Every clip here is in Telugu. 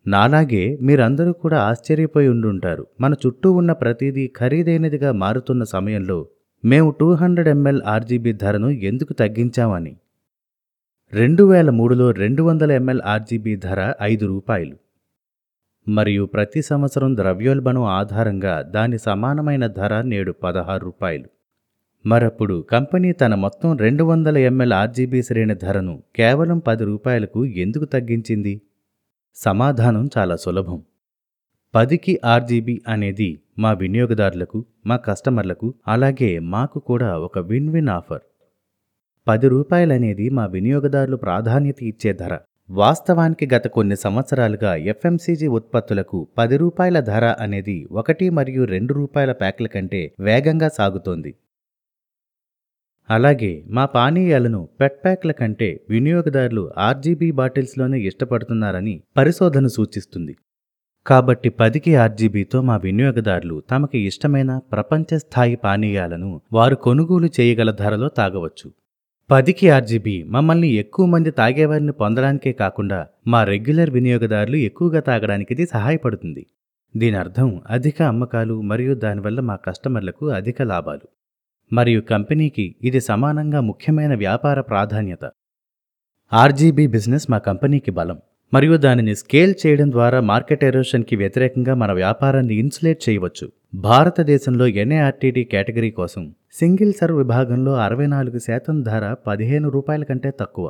నాలాగే మీరందరూ కూడా ఆశ్చర్యపోయి ఉండుంటారు మన చుట్టూ ఉన్న ప్రతిదీ ఖరీదైనదిగా మారుతున్న సమయంలో మేము టూ హండ్రెడ్ ఎంఎల్ ఆర్జీబీ ధరను ఎందుకు తగ్గించామని రెండు వేల మూడులో రెండు వందల ఎంఎల్ ఆర్జీబీ ధర ఐదు రూపాయలు మరియు ప్రతి సంవత్సరం ద్రవ్యోల్బణం ఆధారంగా దాని సమానమైన ధర నేడు పదహారు రూపాయలు మరప్పుడు కంపెనీ తన మొత్తం రెండు వందల ఎంఎల్ ఆర్జీబీ శ్రేణి ధరను కేవలం పది రూపాయలకు ఎందుకు తగ్గించింది సమాధానం చాలా సులభం పదికి ఆర్జీబీ అనేది మా వినియోగదారులకు మా కస్టమర్లకు అలాగే మాకు కూడా ఒక విన్ విన్ ఆఫర్ పది రూపాయలనేది మా వినియోగదారులు ప్రాధాన్యత ఇచ్చే ధర వాస్తవానికి గత కొన్ని సంవత్సరాలుగా ఎఫ్ఎంసీజీ ఉత్పత్తులకు పది రూపాయల ధర అనేది ఒకటి మరియు రెండు రూపాయల ప్యాక్ల కంటే వేగంగా సాగుతోంది అలాగే మా పానీయాలను పెట్ ప్యాక్ల కంటే వినియోగదారులు ఆర్జీబీ బాటిల్స్లోనే ఇష్టపడుతున్నారని పరిశోధన సూచిస్తుంది కాబట్టి పదికి ఆర్జీబీతో మా వినియోగదారులు తమకి ఇష్టమైన ప్రపంచ స్థాయి పానీయాలను వారు కొనుగోలు చేయగల ధరలో తాగవచ్చు పదికి ఆర్జీబీ మమ్మల్ని ఎక్కువ మంది తాగేవారిని పొందడానికే కాకుండా మా రెగ్యులర్ వినియోగదారులు ఎక్కువగా తాగడానికి ఇది సహాయపడుతుంది దీని అర్థం అధిక అమ్మకాలు మరియు దానివల్ల మా కస్టమర్లకు అధిక లాభాలు మరియు కంపెనీకి ఇది సమానంగా ముఖ్యమైన వ్యాపార ప్రాధాన్యత ఆర్జీబీ బిజినెస్ మా కంపెనీకి బలం మరియు దానిని స్కేల్ చేయడం ద్వారా మార్కెట్ ఎరోషన్కి వ్యతిరేకంగా మన వ్యాపారాన్ని ఇన్సులేట్ చేయవచ్చు భారతదేశంలో ఎన్ఏఆర్టీడీ కేటగిరీ కోసం సింగిల్ సర్వ్ విభాగంలో అరవై నాలుగు శాతం ధర పదిహేను రూపాయల కంటే తక్కువ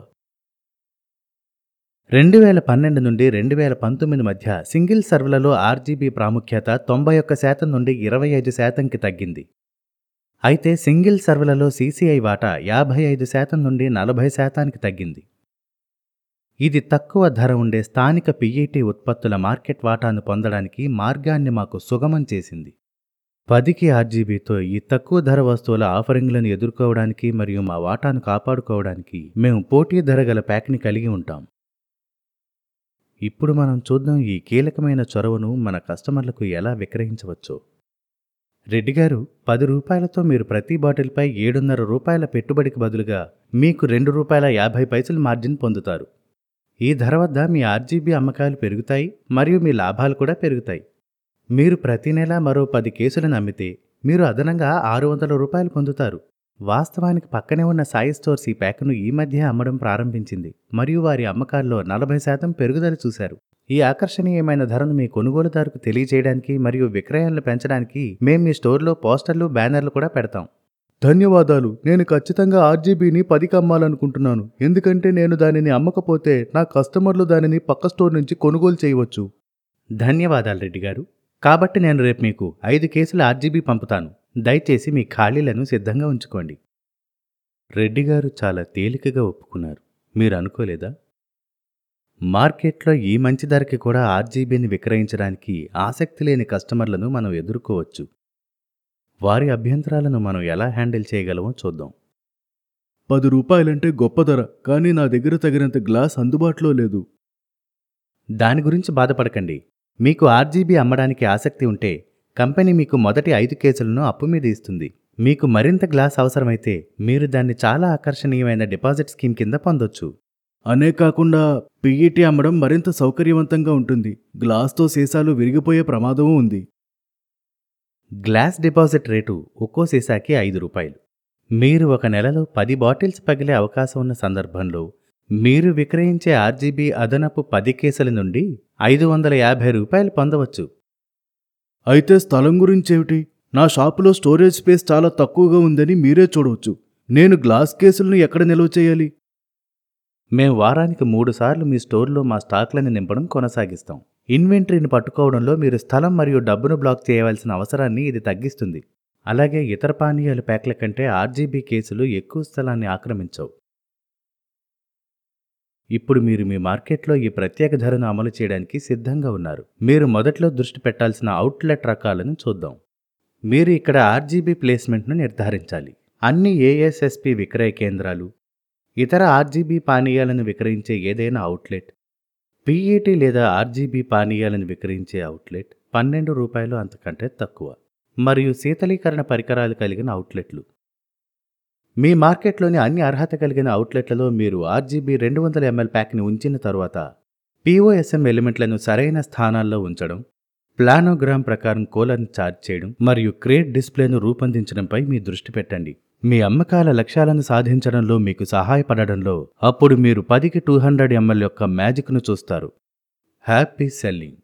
రెండు వేల పన్నెండు నుండి రెండు వేల పంతొమ్మిది మధ్య సింగిల్ సర్వ్లలో ఆర్జీబీ ప్రాముఖ్యత తొంభై ఒక్క శాతం నుండి ఇరవై ఐదు శాతంకి తగ్గింది అయితే సింగిల్ సర్వ్లలో సీసీఐ వాటా యాభై ఐదు శాతం నుండి నలభై శాతానికి తగ్గింది ఇది తక్కువ ధర ఉండే స్థానిక పిఈటి ఉత్పత్తుల మార్కెట్ వాటాను పొందడానికి మార్గాన్ని మాకు సుగమం చేసింది పదికి ఆర్జీబీతో ఈ తక్కువ ధర వస్తువుల ఆఫరింగ్లను ఎదుర్కోవడానికి మరియు మా వాటాను కాపాడుకోవడానికి మేము పోటీ ధర గల ప్యాక్ని కలిగి ఉంటాం ఇప్పుడు మనం చూద్దాం ఈ కీలకమైన చొరవను మన కస్టమర్లకు ఎలా విక్రయించవచ్చో రెడ్డి గారు పది రూపాయలతో మీరు ప్రతి బాటిల్పై ఏడున్నర రూపాయల పెట్టుబడికి బదులుగా మీకు రెండు రూపాయల యాభై పైసలు మార్జిన్ పొందుతారు ఈ ధర వద్ద మీ ఆర్జీబీ అమ్మకాలు పెరుగుతాయి మరియు మీ లాభాలు కూడా పెరుగుతాయి మీరు ప్రతి నెల మరో పది కేసులను అమ్మితే మీరు అదనంగా ఆరు వందల రూపాయలు పొందుతారు వాస్తవానికి పక్కనే ఉన్న సాయి స్టోర్స్ ఈ ప్యాక్ను ఈ మధ్య అమ్మడం ప్రారంభించింది మరియు వారి అమ్మకాల్లో నలభై శాతం పెరుగుదల చూశారు ఈ ఆకర్షణీయమైన ధరను మీ కొనుగోలుదారుకు తెలియజేయడానికి మరియు విక్రయాలను పెంచడానికి మేము మీ స్టోర్లో పోస్టర్లు బ్యానర్లు కూడా పెడతాం ధన్యవాదాలు నేను ఖచ్చితంగా ఆర్జీబీని పదికి అమ్మాలనుకుంటున్నాను ఎందుకంటే నేను దానిని అమ్మకపోతే నా కస్టమర్లు దానిని పక్క స్టోర్ నుంచి కొనుగోలు చేయవచ్చు ధన్యవాదాలు రెడ్డి గారు కాబట్టి నేను రేపు మీకు ఐదు కేసుల ఆర్జీబీ పంపుతాను దయచేసి మీ ఖాళీలను సిద్ధంగా ఉంచుకోండి రెడ్డి గారు చాలా తేలికగా ఒప్పుకున్నారు మీరు అనుకోలేదా మార్కెట్లో ఈ మంచి ధరకి కూడా ఆర్జీబీని విక్రయించడానికి ఆసక్తి లేని కస్టమర్లను మనం ఎదుర్కోవచ్చు వారి అభ్యంతరాలను మనం ఎలా హ్యాండిల్ చేయగలమో చూద్దాం పది రూపాయలంటే గొప్ప ధర కానీ నా దగ్గర తగినంత గ్లాస్ అందుబాటులో లేదు దాని గురించి బాధపడకండి మీకు ఆర్జీబీ అమ్మడానికి ఆసక్తి ఉంటే కంపెనీ మీకు మొదటి ఐదు కేసులను అప్పు మీద ఇస్తుంది మీకు మరింత గ్లాస్ అవసరమైతే మీరు దాన్ని చాలా ఆకర్షణీయమైన డిపాజిట్ స్కీమ్ కింద పొందొచ్చు అనే కాకుండా పిఈటి అమ్మడం మరింత సౌకర్యవంతంగా ఉంటుంది గ్లాస్తో సీసాలు విరిగిపోయే ప్రమాదమూ ఉంది గ్లాస్ డిపాజిట్ రేటు ఒక్కో సీసాకి ఐదు రూపాయలు మీరు ఒక నెలలో పది బాటిల్స్ పగిలే అవకాశం ఉన్న సందర్భంలో మీరు విక్రయించే ఆర్జీబీ అదనపు పది కేసుల నుండి ఐదు వందల యాభై రూపాయలు పొందవచ్చు అయితే స్థలం గురించేమిటి నా షాపులో స్టోరేజ్ స్పేస్ చాలా తక్కువగా ఉందని మీరే చూడవచ్చు నేను గ్లాస్ కేసులను ఎక్కడ నిల్వ చేయాలి మేము వారానికి మూడు సార్లు మీ స్టోర్లో మా స్టాక్లను నింపడం కొనసాగిస్తాం ఇన్వెంటరీని పట్టుకోవడంలో మీరు స్థలం మరియు డబ్బును బ్లాక్ చేయవలసిన అవసరాన్ని ఇది తగ్గిస్తుంది అలాగే ఇతర పానీయాల ప్యాక్ల కంటే ఆర్జీబీ కేసులు ఎక్కువ స్థలాన్ని ఆక్రమించవు ఇప్పుడు మీరు మీ మార్కెట్లో ఈ ప్రత్యేక ధరను అమలు చేయడానికి సిద్ధంగా ఉన్నారు మీరు మొదట్లో దృష్టి పెట్టాల్సిన అవుట్లెట్ రకాలను చూద్దాం మీరు ఇక్కడ ఆర్జీబీ ప్లేస్మెంట్ను నిర్ధారించాలి అన్ని ఏఎస్ఎస్పి విక్రయ కేంద్రాలు ఇతర ఆర్జీబీ పానీయాలను విక్రయించే ఏదైనా అవుట్లెట్ పీఈటీ లేదా ఆర్జీబీ పానీయాలను విక్రయించే అవుట్లెట్ పన్నెండు రూపాయలు అంతకంటే తక్కువ మరియు శీతలీకరణ పరికరాలు కలిగిన అవుట్లెట్లు మీ మార్కెట్లోని అన్ని అర్హత కలిగిన అవుట్లెట్లలో మీరు ఆర్జీబీ రెండు వందల ఎంఎల్ ప్యాక్ని ఉంచిన తరువాత పిఓఎస్ఎం ఎలిమెంట్లను సరైన స్థానాల్లో ఉంచడం ప్లానోగ్రామ్ ప్రకారం కూలర్ని ఛార్జ్ చేయడం మరియు క్రియేట్ డిస్ప్లేను రూపొందించడంపై మీ దృష్టి పెట్టండి మీ అమ్మకాల లక్ష్యాలను సాధించడంలో మీకు సహాయపడడంలో అప్పుడు మీరు పదికి టూ హండ్రెడ్ ఎంఎల్ యొక్క మ్యాజిక్ను చూస్తారు హ్యాపీ సెల్లింగ్